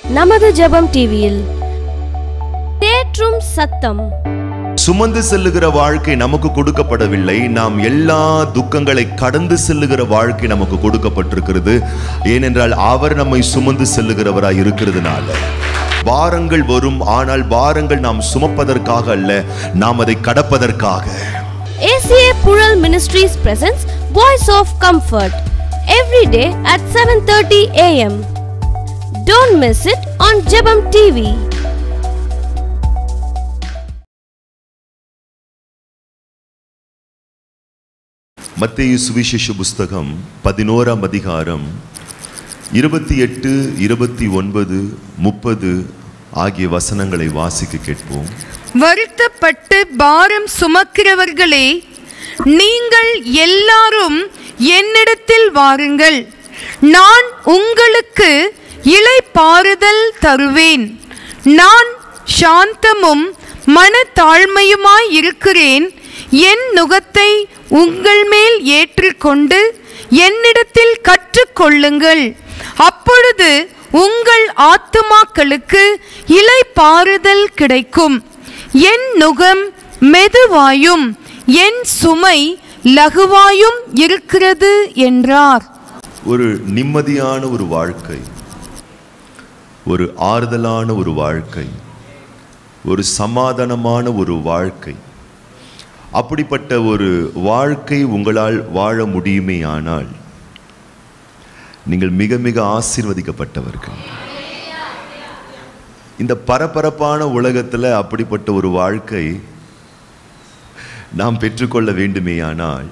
நமது ஜெபம் டிவியில் தேற்றும் சத்தம் சுமந்து செல்லுகிற வாழ்க்கை நமக்கு கொடுக்கப்படவில்லை நாம் எல்லா துக்கங்களை கடந்து செல்லுகிற வாழ்க்கை நமக்கு கொடுக்கப்பட்டிருக்கிறது ஏனென்றால் அவர் நம்மை சுமந்து செல்லுகிறவராய் இருக்கிறதுனால பாரங்கள் வரும் ஆனால் பாரங்கள் நாம் சுமப்பதற்காக அல்ல நாம் அதை கடப்பதற்காக ACA Pural Ministries presents Voice of Comfort every day at 7:30 a.m. Don't miss it on Jebam TV. மத்தேயு சுவிசேஷ புஸ்தகம் பதினோராம் அதிகாரம் இருபத்தி எட்டு இருபத்தி ஒன்பது முப்பது ஆகிய வசனங்களை வாசிக்க கேட்போம் வருத்தப்பட்டு பாரம் சுமக்கிறவர்களே நீங்கள் எல்லாரும் என்னிடத்தில் வாருங்கள் நான் உங்களுக்கு இளைப்பாறுதல் தருவேன் நான் சாந்தமும் மனத்தாழ்மையுமாய் இருக்கிறேன் என் நுகத்தை உங்கள் மேல் ஏற்றுக்கொண்டு என்னிடத்தில் கற்றுக்கொள்ளுங்கள் அப்பொழுது உங்கள் ஆத்துமாக்களுக்கு இளைப்பாறுதல் கிடைக்கும் என் நுகம் மெதுவாயும் என் சுமை லகுவாயும் இருக்கிறது என்றார் ஒரு நிம்மதியான ஒரு வாழ்க்கை ஒரு ஆறுதலான ஒரு வாழ்க்கை ஒரு சமாதானமான ஒரு வாழ்க்கை அப்படிப்பட்ட ஒரு வாழ்க்கை உங்களால் வாழ முடியுமே ஆனால் நீங்கள் மிக மிக ஆசீர்வதிக்கப்பட்டவர்கள் இந்த பரபரப்பான உலகத்தில் அப்படிப்பட்ட ஒரு வாழ்க்கை நாம் பெற்றுக்கொள்ள வேண்டுமேயானால்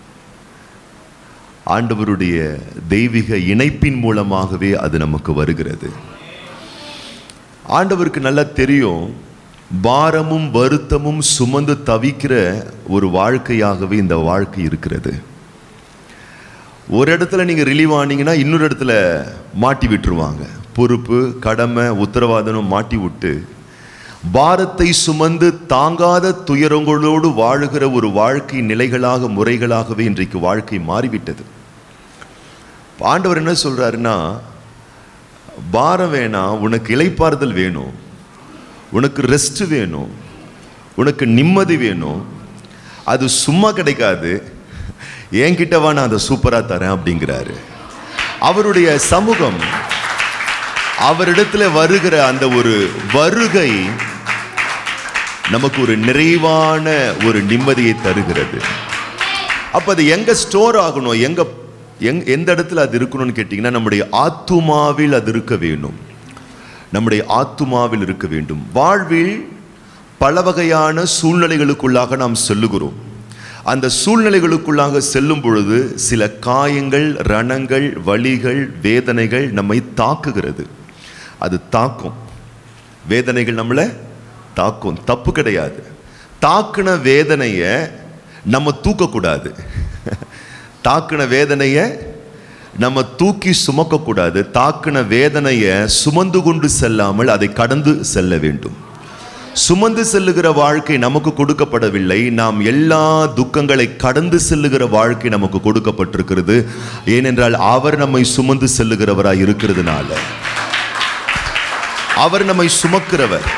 ஆண்டவருடைய தெய்வீக இணைப்பின் மூலமாகவே அது நமக்கு வருகிறது ஆண்டவருக்கு நல்லா தெரியும் பாரமும் வருத்தமும் சுமந்து தவிக்கிற ஒரு வாழ்க்கையாகவே இந்த வாழ்க்கை இருக்கிறது ஒரு இடத்துல நீங்க ரிலீவ் ஆனீங்கன்னா இன்னொரு இடத்துல மாட்டி விட்டுருவாங்க பொறுப்பு கடமை உத்தரவாதனும் மாட்டி விட்டு பாரத்தை சுமந்து தாங்காத துயரங்களோடு வாழுகிற ஒரு வாழ்க்கை நிலைகளாக முறைகளாகவே இன்றைக்கு வாழ்க்கை மாறிவிட்டது ஆண்டவர் என்ன சொல்றாருன்னா பாரம் வேணாம் உனக்கு இலைப்பாறுதல் வேணும் உனக்கு ரெஸ்ட் வேணும் உனக்கு நிம்மதி வேணும் அது சும்மா கிடைக்காது என்கிட்ட வா நான் அதை சூப்பரா தரேன் அப்படிங்கிறாரு அவருடைய சமூகம் அவரிடத்துல வருகிற அந்த ஒரு வருகை நமக்கு ஒரு நிறைவான ஒரு நிம்மதியை தருகிறது அப்ப அது எங்க ஸ்டோர் ஆகணும் எங்க எங் எந்த இடத்துல அது இருக்கணும்னு கேட்டிங்கன்னா நம்முடைய ஆத்துமாவில் அது இருக்க வேணும் நம்முடைய ஆத்துமாவில் இருக்க வேண்டும் வாழ்வில் பல வகையான சூழ்நிலைகளுக்குள்ளாக நாம் செல்லுகிறோம் அந்த சூழ்நிலைகளுக்குள்ளாக செல்லும் பொழுது சில காயங்கள் ரணங்கள் வலிகள் வேதனைகள் நம்மை தாக்குகிறது அது தாக்கும் வேதனைகள் நம்மளை தாக்கும் தப்பு கிடையாது தாக்குன வேதனையை நம்ம தூக்கக்கூடாது தாக்குன வேதனையை நம்ம தூக்கி சுமக்கக்கூடாது தாக்குன வேதனையை சுமந்து கொண்டு செல்லாமல் அதை கடந்து செல்ல வேண்டும் சுமந்து செல்லுகிற வாழ்க்கை நமக்கு கொடுக்கப்படவில்லை நாம் எல்லா துக்கங்களை கடந்து செல்லுகிற வாழ்க்கை நமக்கு கொடுக்கப்பட்டிருக்கிறது ஏனென்றால் அவர் நம்மை சுமந்து செல்லுகிறவராய் இருக்கிறதுனால அவர் நம்மை சுமக்கிறவர்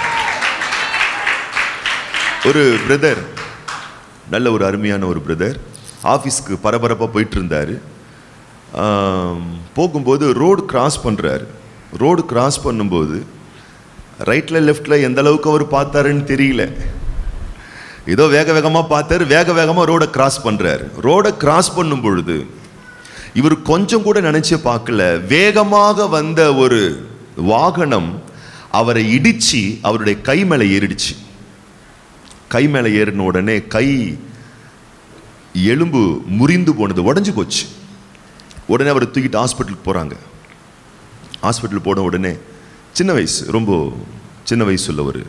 ஒரு பிரதர் நல்ல ஒரு அருமையான ஒரு பிரதர் ஆஃபீஸ்க்கு பரபரப்பாக போயிட்டு இருந்தார் ஆம், போகும்போது ரோடு கிராஸ் பண்ணுறாரு ரோடு கிராஸ் பண்ணும்போது ரைட்டில் லெஃப்டில் எந்த அளவுக்கு அவர் பார்த்தாருன்னு தெரியல ஏதோ வேக வேகமாக பார்த்தாரு வேக வேகமாக ரோடை கிராஸ் பண்ணுறாரு ரோடை கிராஸ் பண்ணும் பொழுது இவர் கொஞ்சம் கூட நினைச்சு பார்க்கல வேகமாக வந்த ஒரு வாகனம் அவரை இடிச்சு அவருடைய கை மேலே ஏறிடுச்சு கை மேலே ஏறின உடனே கை எலும்பு முறிந்து போனது உடஞ்சு போச்சு உடனே அவரை தூக்கிட்டு ஹாஸ்பிட்டலுக்கு போகிறாங்க ஹாஸ்பிட்டல் போன உடனே சின்ன வயசு ரொம்ப சின்ன வயசு உள்ளவர்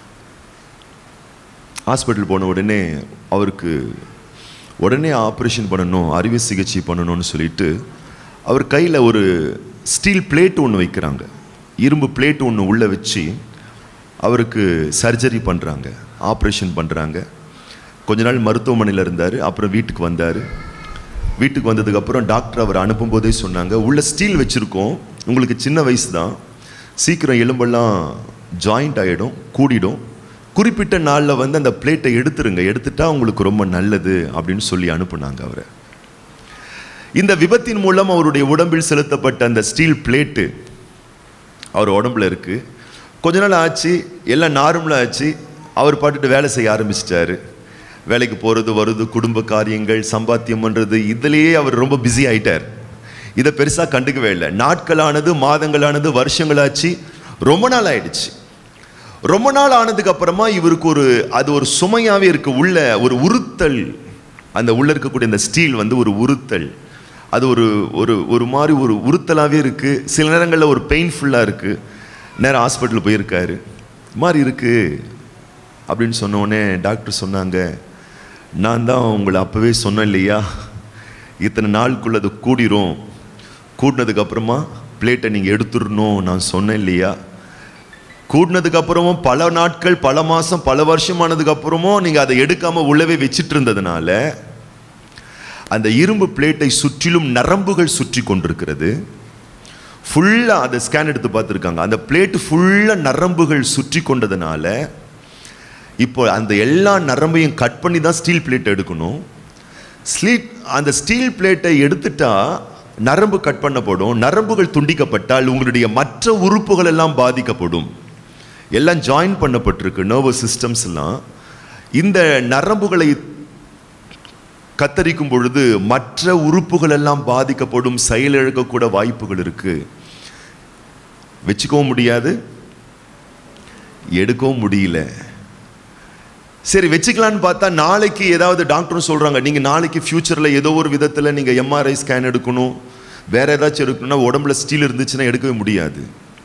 ஹாஸ்பிட்டல் போன உடனே அவருக்கு உடனே ஆப்ரேஷன் பண்ணணும் அறுவை சிகிச்சை பண்ணணும்னு சொல்லிட்டு அவர் கையில் ஒரு ஸ்டீல் பிளேட் ஒன்று வைக்கிறாங்க இரும்பு பிளேட் ஒன்று உள்ளே வச்சு அவருக்கு சர்ஜரி பண்ணுறாங்க ஆப்ரேஷன் பண்ணுறாங்க கொஞ்ச நாள் மருத்துவமனையில் இருந்தார் அப்புறம் வீட்டுக்கு வந்தார் வீட்டுக்கு வந்ததுக்கப்புறம் டாக்டர் அவர் அனுப்பும்போதே சொன்னாங்க உள்ள ஸ்டீல் வச்சுருக்கோம் உங்களுக்கு சின்ன வயசு தான் சீக்கிரம் எலும்பெல்லாம் ஜாயிண்ட் ஆகிடும் கூடிடும் குறிப்பிட்ட நாளில் வந்து அந்த பிளேட்டை எடுத்துருங்க எடுத்துட்டா உங்களுக்கு ரொம்ப நல்லது அப்படின்னு சொல்லி அனுப்புனாங்க அவரை இந்த விபத்தின் மூலம் அவருடைய உடம்பில் செலுத்தப்பட்ட அந்த ஸ்டீல் பிளேட்டு அவர் உடம்புல இருக்கு கொஞ்ச நாள் ஆச்சு எல்லாம் நார்மலாக ஆச்சு அவர் பாட்டுட்டு வேலை செய்ய ஆரம்பிச்சிட்டாரு வேலைக்கு போகிறது வருது குடும்ப காரியங்கள் சம்பாத்தியம் பண்ணுறது இதுலேயே அவர் ரொம்ப பிஸி ஆயிட்டார் இதை பெருசாக கண்டுக்கவே இல்லை நாட்களானது மாதங்களானது வருஷங்களாச்சு ரொம்ப நாள் ஆயிடுச்சு ரொம்ப நாள் ஆனதுக்கு அப்புறமா இவருக்கு ஒரு அது ஒரு சுமையாவே இருக்கு உள்ள ஒரு உறுத்தல் அந்த உள்ள இருக்கக்கூடிய அந்த ஸ்டீல் வந்து ஒரு உறுத்தல் அது ஒரு ஒரு ஒரு மாதிரி ஒரு உறுத்தலாகவே இருக்கு சில நேரங்களில் ஒரு பெயின்ஃபுல்லாக இருக்கு நேரம் ஹாஸ்பிட்டல் போயிருக்காரு இது மாதிரி இருக்கு அப்படின்னு சொன்ன உடனே டாக்டர் சொன்னாங்க நான் தான் உங்களை அப்பவே சொன்னேன் இல்லையா இத்தனை நாளுக்குள்ள அது கூடிரும் கூடினதுக்கு அப்புறமா பிளேட்டை நீங்கள் எடுத்துடணும் நான் சொன்னேன் இல்லையா கூடினதுக்கு அப்புறமும் பல நாட்கள் பல மாசம் பல வருஷம் ஆனதுக்கு அப்புறமும் நீங்க அதை எடுக்காம உள்ளவே வச்சிட்டு இருந்ததுனால அந்த இரும்பு பிளேட்டை சுற்றிலும் நரம்புகள் சுற்றி கொண்டிருக்கிறது ஃபுல்லா அதை ஸ்கேன் எடுத்து பார்த்துருக்காங்க அந்த பிளேட் ஃபுல்லா நரம்புகள் சுற்றி கொண்டதுனால இப்போ அந்த எல்லா நரம்பையும் கட் பண்ணி தான் ஸ்டீல் பிளேட் எடுக்கணும் ஸ்லீட் அந்த ஸ்டீல் பிளேட்டை எடுத்துட்டா நரம்பு கட் பண்ணப்படும் நரம்புகள் துண்டிக்கப்பட்டால் உங்களுடைய மற்ற உறுப்புகள் எல்லாம் பாதிக்கப்படும் எல்லாம் ஜாயின் பண்ணப்பட்டிருக்கு நர்வஸ் சிஸ்டம்ஸ் எல்லாம் இந்த நரம்புகளை கத்தரிக்கும் பொழுது மற்ற உறுப்புகள் எல்லாம் பாதிக்கப்படும் செயலிழக்கக்கூட வாய்ப்புகள் இருக்கு வச்சுக்கவும் முடியாது எடுக்கவும் முடியல சரி வச்சுக்கலான்னு பார்த்தா நாளைக்கு ஏதாவது டாக்டரும் சொல்றாங்க நீங்க நாளைக்கு ஃபியூச்சர்ல ஏதோ ஒரு விதத்துல நீங்க எம்ஆர்ஐ ஸ்கேன் எடுக்கணும் வேற ஏதாச்சும் எடுக்கணும்னா உடம்புல ஸ்டீல் இருந்துச்சுன்னா எடுக்கவே முடியாது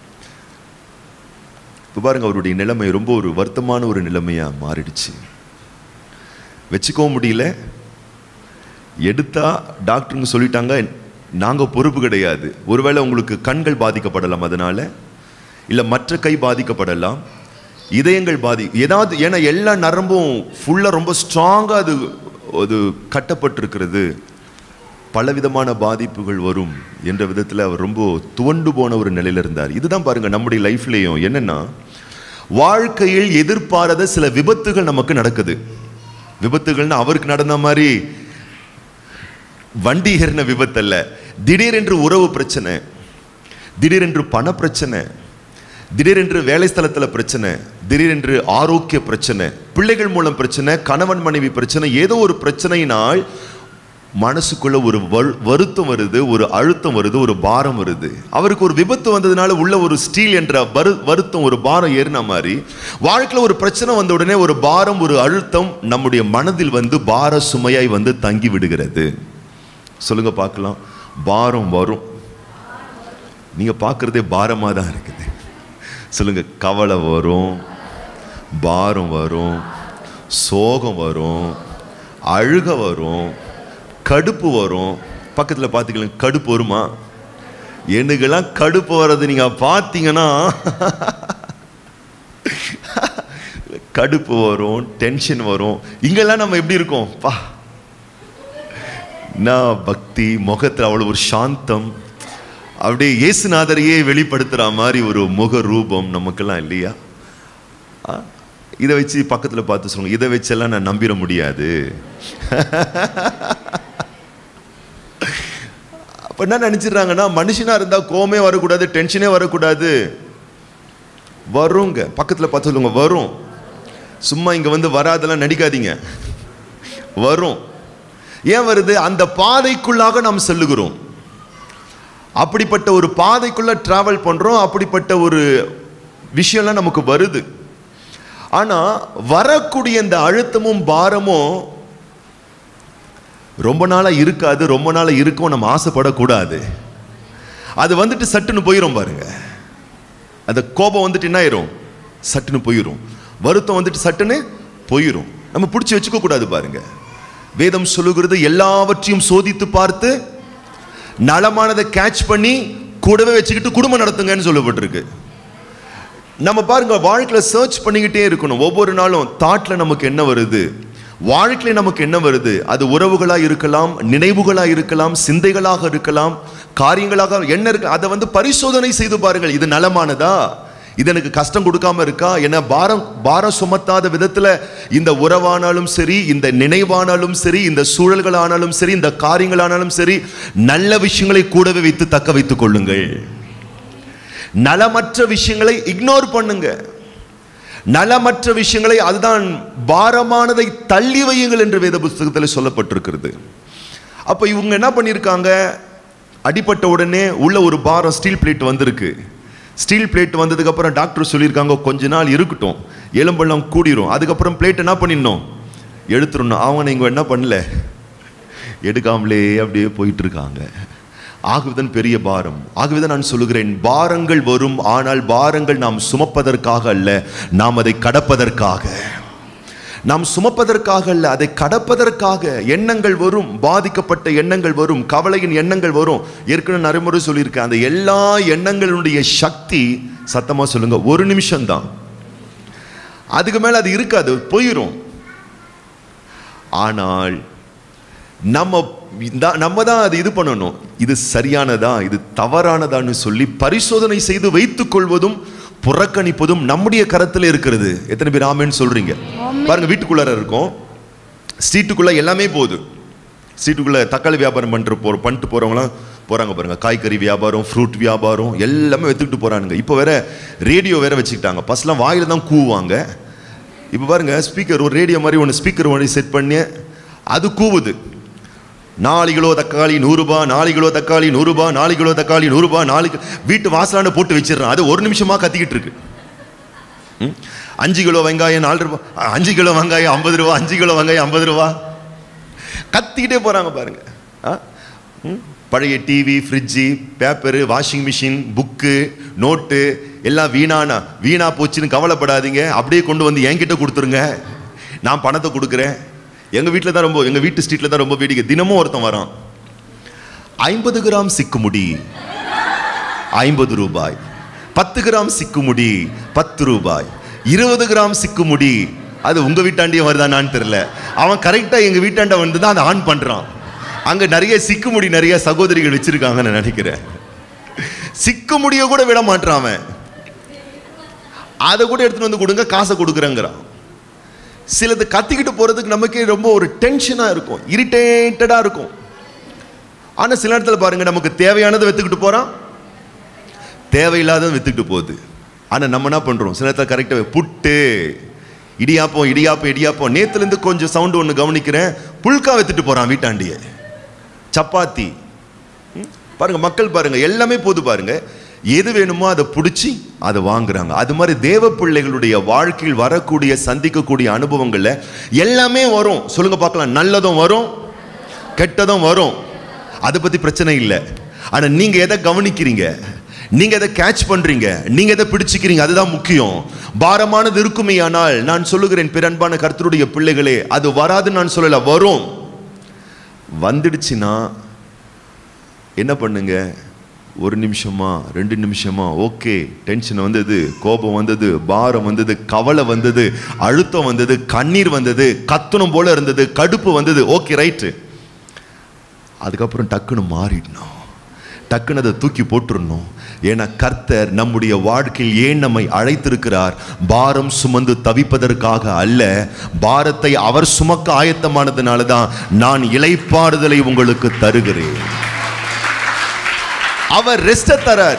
இப்போ பாருங்க அவருடைய நிலைமை ரொம்ப ஒரு வருத்தமான ஒரு நிலைமையா மாறிடுச்சு வச்சுக்கவும் முடியல எடுத்தா டாக்டருங்க சொல்லிட்டாங்க நாங்க பொறுப்பு கிடையாது ஒருவேளை உங்களுக்கு கண்கள் பாதிக்கப்படலாம் அதனால இல்ல மற்ற கை பாதிக்கப்படலாம் இதயங்கள் பாதி ஏதாவது ஏன்னா எல்லா நரம்பும் ஃபுல்லா ரொம்ப ஸ்ட்ராங்கா அது அது கட்டப்பட்டிருக்கிறது பலவிதமான பாதிப்புகள் வரும் என்ற விதத்தில் அவர் ரொம்ப துவண்டு போன ஒரு நிலையில இருந்தார் இதுதான் பாருங்க நம்முடைய லைஃப்லேயும் என்னன்னா வாழ்க்கையில் எதிர்பாராத சில விபத்துகள் நமக்கு நடக்குது விபத்துகள்னு அவருக்கு நடந்த மாதிரி வண்டி ஏறின விபத்து அல்ல திடீரென்று உறவு பிரச்சனை திடீரென்று பண பிரச்சனை திடீரென்று வேலை ஸ்தலத்தில் பிரச்சனை திடீரென்று ஆரோக்கிய பிரச்சனை பிள்ளைகள் மூலம் பிரச்சனை கணவன் மனைவி பிரச்சனை ஏதோ ஒரு பிரச்சனையினால் மனசுக்குள்ள ஒரு வரு- வருத்தம் வருது ஒரு அழுத்தம் வருது ஒரு பாரம் வருது அவருக்கு ஒரு விபத்து வந்ததுனால உள்ள ஒரு ஸ்டீல் என்ற வரு வருத்தம் ஒரு பாரம் ஏறின மாதிரி வாழ்க்கையில் ஒரு பிரச்சனை வந்த உடனே ஒரு பாரம் ஒரு அழுத்தம் நம்முடைய மனதில் வந்து பார சுமையாய் வந்து தங்கி விடுகிறது சொல்லுங்க பார்க்கலாம் பாரம் வரும் நீங்க பார்க்கறதே பாரமா தான் இருக்குது சொல்லுங்க கவலை வரும் பாரம் வரும் சோகம் வரும் அழுக வரும் கடுப்பு வரும் பக்கத்தில் பார்த்துக்கலாம் கடுப்பு வருமா எனக்கெல்லாம் கடுப்பு வர்றது நீங்க பார்த்தீங்கன்னா கடுப்பு வரும் டென்ஷன் வரும் இங்கெல்லாம் நம்ம எப்படி இருக்கோம் பா நான் பக்தி முகத்தில் அவ்வளோ ஒரு சாந்தம் அப்படியே இயேசுநாதரையே வெளிப்படுத்துகிற மாதிரி ஒரு முக ரூபம் நமக்கெல்லாம் இல்லையா ஆ? இதை வச்சு பக்கத்தில் பார்த்து சொல்லுங்க இதை வச்செல்லாம் நான் நம்பிட முடியாது அப்போ என்ன நினச்சிடுறாங்கன்னா மனுஷனாக இருந்தால் கோமே வரக்கூடாது டென்ஷனே வரக்கூடாது வருங்க பக்கத்தில் பார்த்து சொல்லுங்க வரும் சும்மா இங்கே வந்து வராதெல்லாம் நடிக்காதீங்க வரும் ஏன் வருது அந்த பாதைக்குள்ளாக நாம் செல்லுகிறோம் அப்படிப்பட்ட ஒரு பாதைக்குள்ள டிராவல் பண்றோம் அப்படிப்பட்ட ஒரு விஷயம்லாம் நமக்கு வருது ஆனா வரக்கூடிய இந்த அழுத்தமும் பாரமும் ரொம்ப நாளா இருக்காது ரொம்ப நாளா இருக்கும் நம்ம ஆசைப்படக்கூடாது அது வந்துட்டு சட்டுன்னு போயிரும் பாருங்க அந்த கோபம் வந்துட்டு என்ன ஆயிரும் சட்டுன்னு போயிரும் வருத்தம் வந்துட்டு சட்டுன்னு போயிரும் நம்ம பிடிச்சி வச்சுக்க கூடாது பாருங்க வேதம் சொல்லுகிறது எல்லாவற்றையும் சோதித்து பார்த்து நலமானதை கேட்ச் பண்ணி கூடவே வச்சுக்கிட்டு குடும்பம் நடத்துங்கன்னு சொல்லப்பட்டிருக்கு நம்ம பாருங்க வாழ்க்கையில சர்ச் பண்ணிக்கிட்டே இருக்கணும் ஒவ்வொரு நாளும் தாட்ல நமக்கு என்ன வருது வாழ்க்கையில நமக்கு என்ன வருது அது உறவுகளா இருக்கலாம் நினைவுகளா இருக்கலாம் சிந்தைகளாக இருக்கலாம் காரியங்களாக என்ன இருக்கு அதை வந்து பரிசோதனை செய்து பாருங்கள் இது நலமானதா இது எனக்கு கஷ்டம் கொடுக்காம இருக்கா என்ன பாரம் பாரம் சுமத்தாத விதத்துல இந்த உறவானாலும் சரி இந்த நினைவானாலும் சரி இந்த சூழல்களானாலும் சரி இந்த காரியங்களானாலும் சரி நல்ல விஷயங்களை கூடவே வைத்து தக்க வைத்துக் கொள்ளுங்கள் நலமற்ற விஷயங்களை இக்னோர் பண்ணுங்க நலமற்ற விஷயங்களை அதுதான் பாரமானதை தள்ளி வையுங்கள் என்று வேத புஸ்தகத்தில் சொல்லப்பட்டிருக்கிறது அப்ப இவங்க என்ன பண்ணியிருக்காங்க அடிபட்ட உடனே உள்ள ஒரு பாரம் ஸ்டீல் பிளேட் வந்திருக்கு ஸ்டீல் பிளேட் வந்ததுக்கு அப்புறம் டாக்டர் சொல்லியிருக்காங்க கொஞ்ச நாள் இருக்கட்டும் எலும்பெல்லாம் கூடிரும் அதுக்கப்புறம் பிளேட் என்ன பண்ணிடணும் எடுத்துடணும் அவங்க இங்க என்ன பண்ணல எடுக்காமலே அப்படியே போயிட்டு இருக்காங்க ஆகவேதான் பெரிய பாரம் ஆகவேதான் நான் சொல்லுகிறேன் பாரங்கள் வரும் ஆனால் பாரங்கள் நாம் சுமப்பதற்காக அல்ல நாம் அதை கடப்பதற்காக நாம் சுமப்பதற்காக அல்ல அதை கடப்பதற்காக எண்ணங்கள் வரும் பாதிக்கப்பட்ட எண்ணங்கள் வரும் கவலையின் எண்ணங்கள் வரும் ஏற்கனவே நரைமுறை சொல்லியிருக்கேன் அந்த எல்லா எண்ணங்களுடைய சக்தி சத்தமா சொல்லுங்க ஒரு நிமிஷம் தான் அதுக்கு மேல அது இருக்காது போயிடும் ஆனால் நம்ம இந்த- நம்ம தான் அது இது பண்ணணும் இது சரியானதா இது தவறானதான்னு சொல்லி பரிசோதனை செய்து வைத்துக் கொள்வதும் புறக்கணிப்பதும் நம்முடைய கரத்தில் இருக்கிறது எத்தனை பேர் ஆமேன்னு சொல்றீங்க பாருங்க வீட்டுக்குள்ளார இருக்கோம் ஸ்ட்ரீட்டுக்குள்ள எல்லாமே போகுது ஸ்ட்ரீட்டுக்குள்ள தக்காளி வியாபாரம் பண்ணிட்டு போற பண்ணிட்டு போறவங்களாம் போறாங்க பாருங்க காய்கறி வியாபாரம் ஃப்ரூட் வியாபாரம் எல்லாமே வித்துக்கிட்டு போறானுங்க இப்போ வேற ரேடியோ வேற வச்சுக்கிட்டாங்க ஃபர்ஸ்ட்லாம் வாயில தான் கூவுவாங்க இப்போ பாருங்க ஸ்பீக்கர் ஒரு ரேடியோ மாதிரி ஒன்று ஸ்பீக்கர் மாதிரி செட் பண்ணி அது கூவுது நாலு கிலோ தக்காளி நூறுரூபா நாலு கிலோ தக்காளி நூறுரூபா நாலு கிலோ தக்காளி நூறுரூபா நாலு கி- வீட்டு வாசலாண்ட போட்டு வச்சிடறான் அது ஒரு நிமிஷமா கத்திக்கிட்டு இருக்கு ம்? அஞ்சு கிலோ வெங்காயம் நாலு ரூபா அஞ்சு கிலோ வெங்காயம் ஐம்பது ரூபா அஞ்சு கிலோ வெங்காயம் ஐம்பது ரூபா கத்திக்கிட்டே போறாங்க பாருங்க ஆ? ம்? பழைய TV fridge paper washing machine book note எல்லாம் வீணானா வீணா போச்சுன்னு கவலைப்படாதீங்க அப்படியே கொண்டு வந்து என்கிட்ட கொடுத்துருங்க நான் பணத்தை கொடுக்குறேன் எங்க வீட்டில் தான் ரொம்ப எங்க வீட்டு ஸ்ட்ரீட்ல தான் ரொம்ப வேடிக்கை தினமும் ஒருத்தன் வரான் ஐம்பது கிராம் சிக்குமுடி ஐம்பது ரூபாய் பத்து கிராம் சிக்குமுடி பத்து ரூபாய் இருபது கிராம் சிக்குமுடி அது உங்க வீட்டாண்டியே வருதானான்னு தெரியல அவன் கரெக்டா எங்க வீட்டாண்ட வந்து தான் அதை ஆன் பண்றான் அங்க நிறைய சிக்குமுடி நிறைய சகோதரிகள் வச்சிருக்காங்கன்னு நினைக்கிறேன் சிக்குமுடிய கூட விட மாட்டான் அவன் அதை கூட எடுத்துட்டு வந்து கொடுங்க காசை கொடுக்குறேங்கிறான் சிலது கத்திக்கிட்டு போறதுக்கு நமக்கே ரொம்ப ஒரு டென்ஷனா இருக்கும் இரிட்டேட்டடா இருக்கும் ஆனா சில இடத்துல பாருங்க நமக்கு தேவையானதை வித்துக்கிட்டு போறான் தேவையில்லாததை வித்துக்கிட்டு போகுது ஆனா நம்ம என்ன பண்றோம் சில இடத்துல கரெக்டா புட்டு இடியாப்பம் இடியாப்பம் இடியாப்பம் நேத்துல இருந்து கொஞ்சம் சவுண்ட் ஒன்று கவனிக்கிறேன் புல்கா வித்துட்டு போறான் வீட்டாண்டியே சப்பாத்தி ம்? பாருங்க மக்கள் பாருங்க எல்லாமே போது பாருங்க எது வேணுமோ அதை பிடிச்சி அதை வாங்குறாங்க அது மாதிரி தேவ பிள்ளைகளுடைய வாழ்க்கையில் வரக்கூடிய சந்திக்கக்கூடிய அனுபவங்கள்ல எல்லாமே வரும் சொல்லுங்க பார்க்கலாம் நல்லதும் வரும் கெட்டதும் வரும் அதை பத்தி பிரச்சனை இல்லை ஆனா நீங்க எதை கவனிக்கிறீங்க நீங்க எதை கேட்ச் பண்றீங்க நீங்க எதை பிடிச்சிக்கிறீங்க அதுதான் முக்கியம் பாரமானது இருக்குமே ஆனால் நான் சொல்லுகிறேன் பிறன்பான கர்த்தருடைய பிள்ளைகளே அது வராதுன்னு நான் சொல்லல வரும் வந்துடுச்சுன்னா என்ன பண்ணுங்க ஒரு நிமிஷமா ரெண்டு நிமிஷமா ஓகே டென்ஷன் வந்தது கோபம் வந்தது பாரம் வந்தது கவலை வந்தது அழுத்தம் வந்தது கண்ணீர் வந்தது கத்தணும் போல இருந்தது கடுப்பு வந்தது ஓகே ரைட்டு அதுக்கப்புறம் டக்குன்னு மாறிடணும் டக்குன்னு அதை தூக்கி போட்டுறணும் ஏன்னா கர்த்தர் நம்முடைய வாழ்க்கையில் ஏன் நம்மை அழைத்திருக்கிறார் பாரம் சுமந்து தவிப்பதற்காக அல்ல பாரத்தை அவர் சுமக்க ஆயத்தமானதுனால தான் நான் இளைப்பாறுதலை உங்களுக்கு தருகிறேன் அவர் ரெஸ்ட தரார்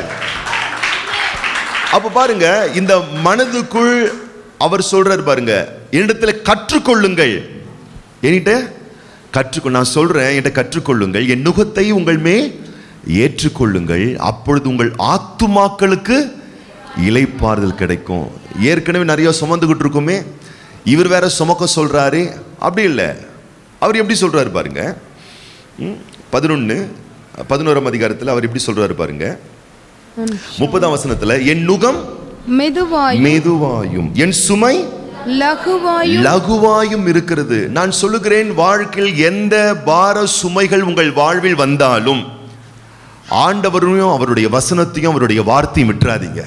அப்ப பாருங்க இந்த மனதுக்குள் அவர் சொல்றாரு பாருங்க என்னிடத்துல கற்றுக்கொள்ளுங்கள் என்கிட்ட கற்றுக்கொள் நான் சொல்றேன் என்கிட்ட கற்றுக்கொள்ளுங்கள் என் நுகத்தை உங்கள் மே ஏற்றுக்கொள்ளுங்கள் அப்பொழுது உங்கள் ஆத்துமாக்களுக்கு இலைப்பாறுதல் கிடைக்கும் ஏற்கனவே நிறைய சுமந்துகிட்டு இருக்கோமே இவர் வேற சுமக்க சொல்றாரு அப்படி இல்லை அவர் எப்படி சொல்றாரு பாருங்க பதினொன்று பதினோராம் அதிகாரத்தில் அவர் எப்படி சொல்றாரு பாருங்க முப்பதாம் வசனத்துல என் நுகம் மெதுவாயும் மெதுவாயும் என் சுமை லகுவாயும் லகுவாயும் இருக்கிறது நான் சொல்லுகிறேன் வாழ்க்கையில் எந்த பார சுமைகள் உங்கள் வாழ்வில் வந்தாலும் ஆண்டவரையும் அவருடைய வசனத்தையும் அவருடைய வார்த்தையும் விட்டுறாதீங்க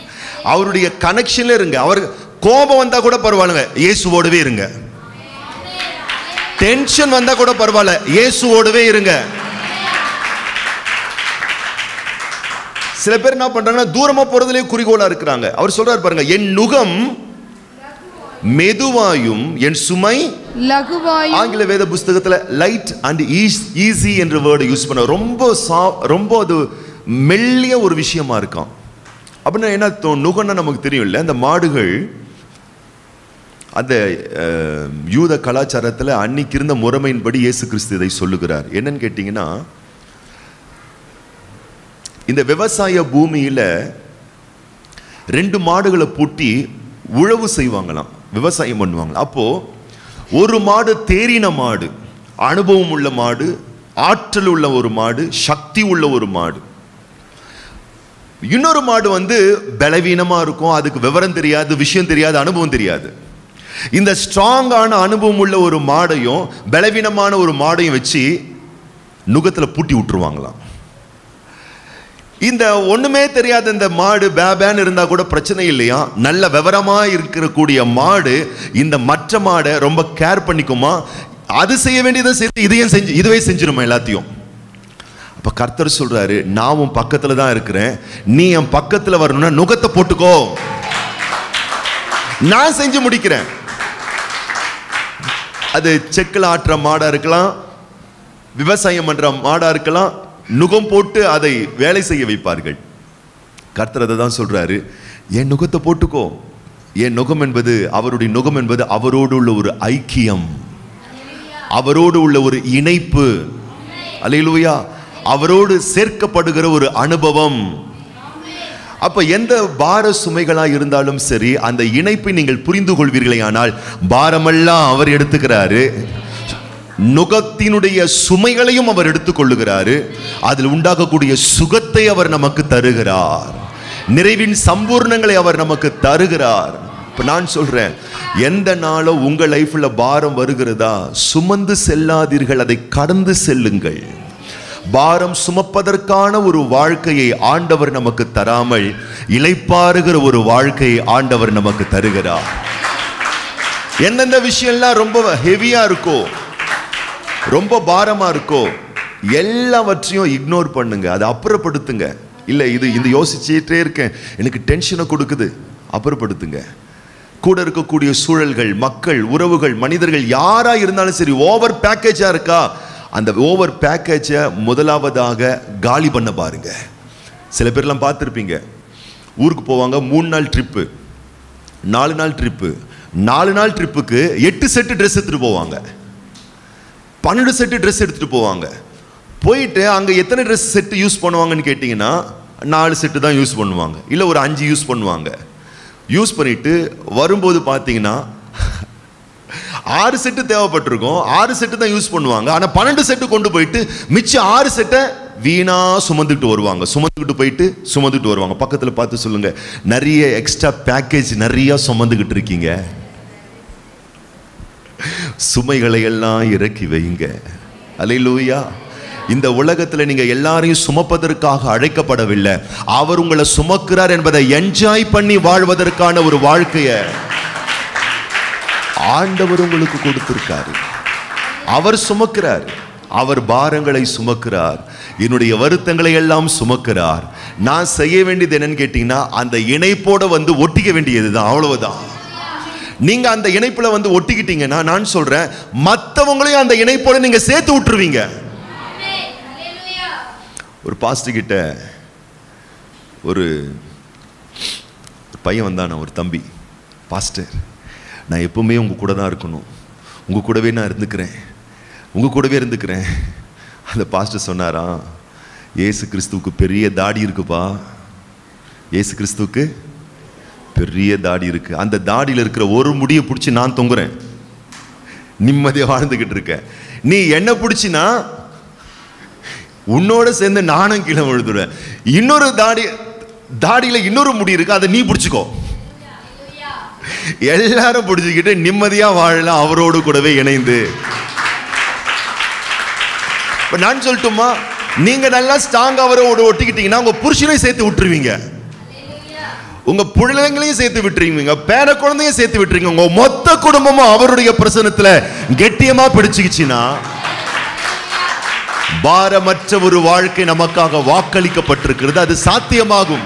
அவருடைய கனெக்ஷன்ல இருங்க அவர் கோபம் வந்தா கூட பரவாயில்லைங்க இயேசுவோடவே இருங்க டென்ஷன் வந்தா கூட பரவாயில்ல இயேசுவோடவே இருங்க சில பேர் என்ன பண்றாங்கன்னா தூரமா போறதுலயே குறிக்கோளா இருக்கிறாங்க அவர் சொல்றாரு பாருங்க என் நுகம் மெதுவாயும் என் சுமை லகுவாயும் ஆங்கில வேத புஸ்தகத்துல லைட் அண்ட் ஈஸி என்ற வேர்டு யூஸ் பண்ண ரொம்ப சா ரொம்ப அது மெல்லிய ஒரு விஷயமா இருக்கும் அப்படின்னா என்ன அர்த்தம்? நுகம்னா நமக்கு தெரியும் இல்லை அந்த மாடுகள் அந்த அஹ், யூத கலாச்சாரத்தில் அன்னைக்கு இருந்த முறைமையின்படி இயேசு கிறிஸ்து இதை சொல்லுகிறார் என்னன்னு கேட்டிங்கன்னா இந்த விவசாய பூமியில ரெண்டு மாடுகளை பூட்டி உழவு செய்வாங்களாம் விவசாயம் பண்ணுவாங்க அப்போ ஒரு மாடு தேறின மாடு அனுபவம் உள்ள மாடு ஆற்றல் உள்ள ஒரு மாடு சக்தி உள்ள ஒரு மாடு இன்னொரு மாடு வந்து பலவீனமா இருக்கும் அதுக்கு விவரம் தெரியாது விஷயம் தெரியாது அனுபவம் தெரியாது இந்த ஸ்ட்ராங்கான அனுபவம் உள்ள ஒரு மாடையும் பலவீனமான ஒரு மாடையும் வச்சு நுகத்துல பூட்டி விட்டுருவாங்களாம் இந்த ஒண்ணுமே தெரியாத இந்த மாடு பேபேன்னு இருந்தா கூட பிரச்சனை இல்லையா நல்ல விவரமா இருக்கிற கூடிய மாடு இந்த மற்ற மாடை ரொம்ப கேர் பண்ணிக்குமா அது செய்ய வேண்டியதை செய்து இதையும் செஞ்சு இதுவே செஞ்சிருமா எல்லாத்தையும் அப்ப கர்த்தர் சொல்றாரு நான் உன் பக்கத்துல தான் இருக்கிறேன் நீ என் பக்கத்துல வரணும்னா நுகத்தை போட்டுக்கோ நான் செஞ்சு முடிக்கிறேன் அது செக்கில் ஆட்டுற மாடா இருக்கலாம் விவசாயம் பண்ற மாடா இருக்கலாம் நுகம் போட்டு அதை வேலை செய்ய வைப்பார்கள் கர்த்தர் அதை தான் சொல்றாரு என் நுகத்தை போட்டுக்கோ என் நுகம் என்பது அவருடைய நுகம் என்பது அவரோடு உள்ள ஒரு ஐக்கியம் அவரோடு உள்ள ஒரு இணைப்பு அல்லேலூயா அவரோடு சேர்க்கப்படுகிற ஒரு அனுபவம் அப்ப எந்த பார சுமைகளா இருந்தாலும் சரி அந்த இணைப்பை நீங்கள் புரிந்து கொள்வீர்களே ஆனால் பாரமெல்லாம் அவர் எடுத்துக்கிறாரு நுகத்தினுடைய சுமைகளையும் அவர் எடுத்துக்கொள்ளுகிறாரு அதில் உண்டாகக்கூடிய சுகத்தை அவர் நமக்கு தருகிறார் நிறைவின் சம்பூர்ணங்களை அவர் நமக்கு தருகிறார் இப்ப நான் சொல்றேன் எந்த நாளும் உங்க லைஃப்ல பாரம் வருகிறதா சுமந்து செல்லாதீர்கள் அதை கடந்து செல்லுங்கள் பாரம் சுமப்பதற்கான ஒரு வாழ்க்கையை ஆண்டவர் நமக்கு தராமல் இளைப்பாறுகிற ஒரு வாழ்க்கையை ஆண்டவர் நமக்கு தருகிறார் எந்தெந்த விஷயம்லாம் ரொம்ப ஹெவியா இருக்கோ ரொம்ப பாரமா இருக்கோ எல்லாவற்றையும் இக்னோர் பண்ணுங்க அதை அப்புறப்படுத்துங்க இல்லை இது இந்த யோசிச்சுட்டே இருக்கேன் எனக்கு டென்ஷனை கொடுக்குது அப்புறப்படுத்துங்க கூட இருக்கக்கூடிய சூழல்கள் மக்கள் உறவுகள் மனிதர்கள் யாரா இருந்தாலும் சரி ஓவர் பேக்கேஜா இருக்கா அந்த ஓவர் பேக்கேஜை முதலாவதாக காலி பண்ண பாருங்க சில பேர்லாம் பார்த்துருப்பீங்க ஊருக்கு போவாங்க மூணு நாள் ட்ரிப்பு நாலு நாள் ட்ரிப்பு நாலு நாள் ட்ரிப்புக்கு எட்டு செட்டு ட்ரெஸ் எடுத்துட்டு போவாங்க பன்னெண்டு செட்டு ட்ரெஸ் எடுத்துட்டு போவாங்க போயிட்டு அங்கே எத்தனை ட்ரெஸ் செட்டு யூஸ் பண்ணுவாங்கன்னு கேட்டிங்கன்னா நாலு செட்டு தான் யூஸ் பண்ணுவாங்க இல்லை ஒரு அஞ்சு யூஸ் பண்ணுவாங்க யூஸ் பண்ணிட்டு வரும்போது பார்த்தீங்கன்னா ஆறு செட்டு தேவைப்பட்டிருக்கும் ஆறு செட்டு தான் யூஸ் பண்ணுவாங்க ஆனால் பன்னெண்டு செட்டு கொண்டு போயிட்டு மிச்சம் ஆறு செட்டை வீணா சுமந்துக்கிட்டு வருவாங்க சுமந்துக்கிட்டு போயிட்டு சுமந்துக்கிட்டு வருவாங்க பக்கத்தில் பார்த்து சொல்லுங்க நிறைய எக்ஸ்ட்ரா பேக்கேஜ் நிறைய சுமந்துக்கிட்டு இருக்கீங்க சுமைகளை எல்லாம் இறக்கி வைங்க அலையிலூயா இந்த உலகத்துல நீங்க எல்லாரையும் சுமப்பதற்காக அழைக்கப்படவில்லை அவர் உங்களை சுமக்கிறார் என்பதை என்ஜாய் பண்ணி வாழ்வதற்கான ஒரு வாழ்க்கைய ஆண்டவர் உங்களுக்கு கொடுத்திருக்காரு அவர் சுமக்கிறார் அவர் பாரங்களை சுமக்கிறார் என்னுடைய வருத்தங்களை எல்லாம் சுமக்கிறார் நான் செய்ய வேண்டியது என்னன்னு கேட்டீங்கன்னா அந்த இணைப்போட வந்து ஒட்டிக்க வேண்டியதுதான் அவ்வளவுதான் நீங்க அந்த இணைப்புல வந்து ஒட்டிக்கிட்டீங்கன்னா நான் சொல்றேன் மத்தவங்களையும் அந்த இணைப்போட நீங்க சேர்த்து விட்டுருவீங்க ஒரு பாஸ்டர் கிட்ட ஒரு பையன் வந்தான ஒரு தம்பி பாஸ்டர் நான் எப்பவுமே உங்க கூட தான் இருக்கணும் உங்க கூடவே நான் இருந்துக்கிறேன் உங்க கூடவே இருந்துக்கிறேன் அந்த பாஸ்டர் சொன்னாராம் ஏசு கிறிஸ்துவுக்கு பெரிய தாடி இருக்குப்பா ஏசு கிறிஸ்துவுக்கு பெரிய தாடி இருக்கு அந்த தாடியில் இருக்கிற ஒரு முடியை பிடிச்சி நான் தொங்குறேன் நிம்மதியாக வாழ்ந்துகிட்டு இருக்கேன் நீ என்ன பிடிச்சினா உன்னோட சேர்ந்து நானும் கீழே விழுதுடுவேன் இன்னொரு தாடி தாடியில இன்னொரு முடி இருக்கு அதை நீ பிடிச்சிக்கோ எல்லாரும் பிடிச்சிக்கிட்டு நிம்மதியா வாழலாம் அவரோடு கூடவே இணைந்து இப்ப நான் சொல்லட்டுமா நீங்க நல்லா ஸ்ட்ராங் அவரோட ஒட்டிக்கிட்டீங்கன்னா உங்க புருஷனை சேர்த்து விட்டுருவீங்க உங்க பிள்ளைங்களையும் சேர்த்து விட்டுறீங்க பேர குழந்தையும் சேர்த்து விட்டுறீங்க உங்க மொத்த குடும்பமும் அவருடைய பிரசனத்துல கெட்டியமா பிடிச்சுக்கிச்சுன்னா பாரமற்ற ஒரு வாழ்க்கை நமக்காக வாக்களிக்கப்பட்டிருக்கிறது அது சாத்தியமாகும்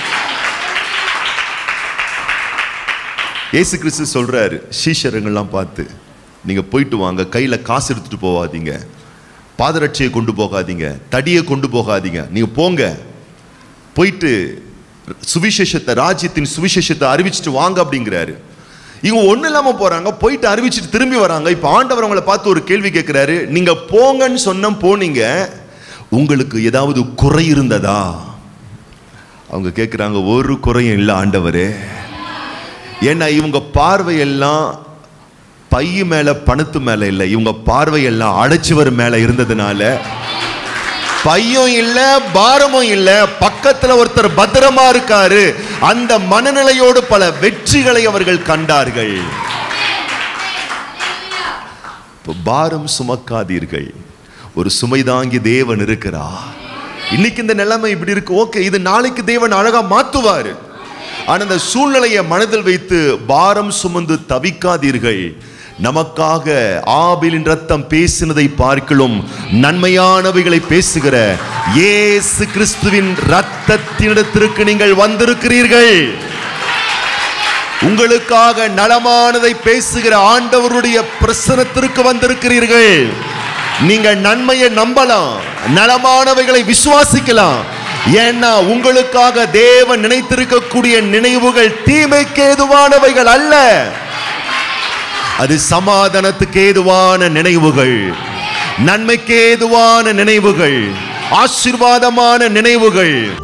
இயேசு கிறிஸ்து சொல்றாரு சீஷருங்கெல்லாம் பார்த்து நீங்க போயிட்டு வாங்க கையில காசு எடுத்துட்டு போகாதீங்க பாதரட்சையை கொண்டு போகாதீங்க தடியை கொண்டு போகாதீங்க நீங்க போங்க போயிட்டு சுவிசேஷத்தை ராஜ்யத்தின் சுவிசேஷத்தை அறிவிச்சிட்டு வாங்க அப்படிங்கிறாரு இவங்க ஒண்ணு இல்லாம போறாங்க போயிட்டு அறிவிச்சிட்டு திரும்பி வராங்க இப்ப ஆண்டவர் அவங்கள பார்த்து ஒரு கேள்வி கேட்கிறாரு நீங்க போங்கன்னு சொன்ன போனீங்க உங்களுக்கு ஏதாவது குறை இருந்ததா அவங்க கேட்குறாங்க ஒரு குறையும் இல்லை ஆண்டவரே ஏன்னா இவங்க பார்வையெல்லாம் பைய மேல பணத்து மேல இல்லை இவங்க பார்வையெல்லாம் அடைச்சவர் மேல இருந்ததுனால பையும் இல்ல பாரமும் இல்ல பக்கத்துல ஒருத்தர் பத்திரமா இருக்காரு அந்த மனநிலையோடு பல வெற்றிகளை அவர்கள் கண்டார்கள் இப்ப பாரம் சுமக்காதீர்கள் ஒரு சுமைதாங்கி தேவன் இருக்கிறார் இன்னைக்கு இந்த நிலைமை இப்படி இருக்கு ஓகே இது நாளைக்கு தேவன் அழகா மாத்துவாரு ஆனா இந்த சூழ்நிலையை மனதில் வைத்து பாரம் சுமந்து தவிக்காதீர்கள் நமக்காக ஆபிலின் ரத்தம் பேசினதை பார்க்கலும் நன்மையானவைகளை பேசுகிற இயேசு கிறிஸ்துவின் ரத்தத்தினிடத்திற்கு நீங்கள் வந்திருக்கிறீர்கள் உங்களுக்காக நலமானதை பேசுகிற ஆண்டவருடைய பிரசனத்திற்கு வந்திருக்கிறீர்கள் நீங்கள் நன்மையை நம்பலாம் நலமானவைகளை விசுவாசிக்கலாம் ஏன்னா உங்களுக்காக தேவன் நினைத்திருக்கக்கூடிய நினைவுகள் தீமைக்கு ஏதுவானவைகள் அல்ல அது சமாதானத்துக்கு ஏதுவான நினைவுகள் நன்மைக்கு ஏதுவான நினைவுகள் ஆசீர்வாதமான நினைவுகள்